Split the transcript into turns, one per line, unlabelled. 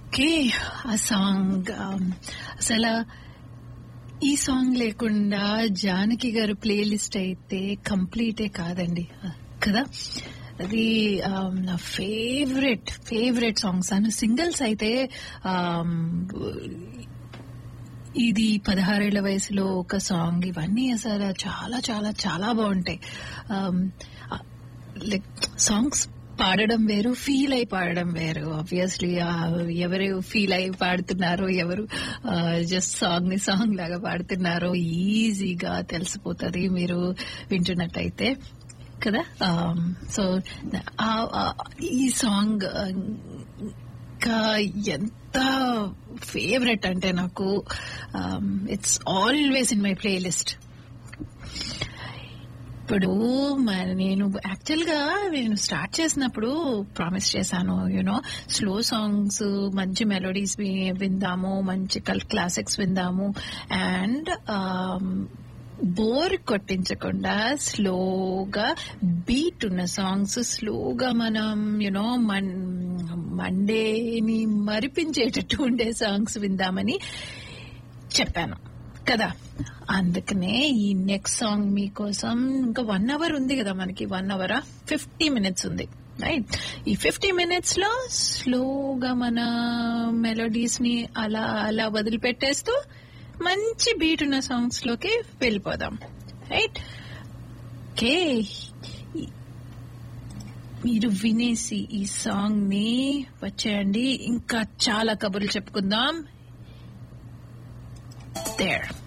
okay ఆ song అసలు ఈ సాంగ్ లేకుండా జానకి గారు ప్లేలిస్ట్ అయితే కంప్లీటే కాదండి కదా అది నా ఫేవరెట్ ఫేవరెట్ సాంగ్స్ అని సింగిల్స్ అయితే ఇది పదహారేళ్ల వయసులో ఒక సాంగ్ ఇవన్నీ అసలు చాలా చాలా చాలా బాగుంటాయి లైక్ సాంగ్స్ పాడడం వేరు ఫీల్ అయి పాడడం వేరు ఆబ్వియస్లీ ఎవరు ఫీల్ అయి పాడుతున్నారో ఎవరు జస్ట్ సాంగ్ ని సాంగ్ లాగా పాడుతున్నారో ఈజీగా తెలిసిపోతుంది మీరు వింటున్నట్టయితే కదా సో ఈ సాంగ్ ఇంకా ఎంత ఫేవరెట్ అంటే నాకు it's always in my playlist ఇప్పుడు నేను యాక్చువల్ గా నేను స్టార్ట్ చేసినప్పుడు ప్రామిస్ చేశాను యూనో స్లో సాంగ్స్ మంచి మెలోడీస్ విందాము మంచి కల్ క్లాసిక్స్ విందాము అండ్ బోర్ కొట్టించకుండా స్లోగా బీట్ ఉన్న సాంగ్స్ స్లోగా మనం యునో మండేని మరిపించేటట్టు ఉండే సాంగ్స్ విందామని చెప్పాను కదా అందుకనే ఈ నెక్స్ట్ సాంగ్ మీకోసం ఇంకా వన్ అవర్ ఉంది కదా మనకి వన్ అవరా ఫిఫ్టీ మినిట్స్ ఉంది రైట్ ఈ ఫిఫ్టీ మినిట్స్ లో స్లోగా మన మెలోడీస్ ని అలా అలా వదిలిపెట్టేస్తూ మంచి బీట్ ఉన్న సాంగ్స్ లోకి వెళ్ళిపోదాం రైట్ ఓకే మీరు వినేసి ఈ సాంగ్ ని వచ్చేయండి ఇంకా చాలా కబుర్లు చెప్పుకుందాం there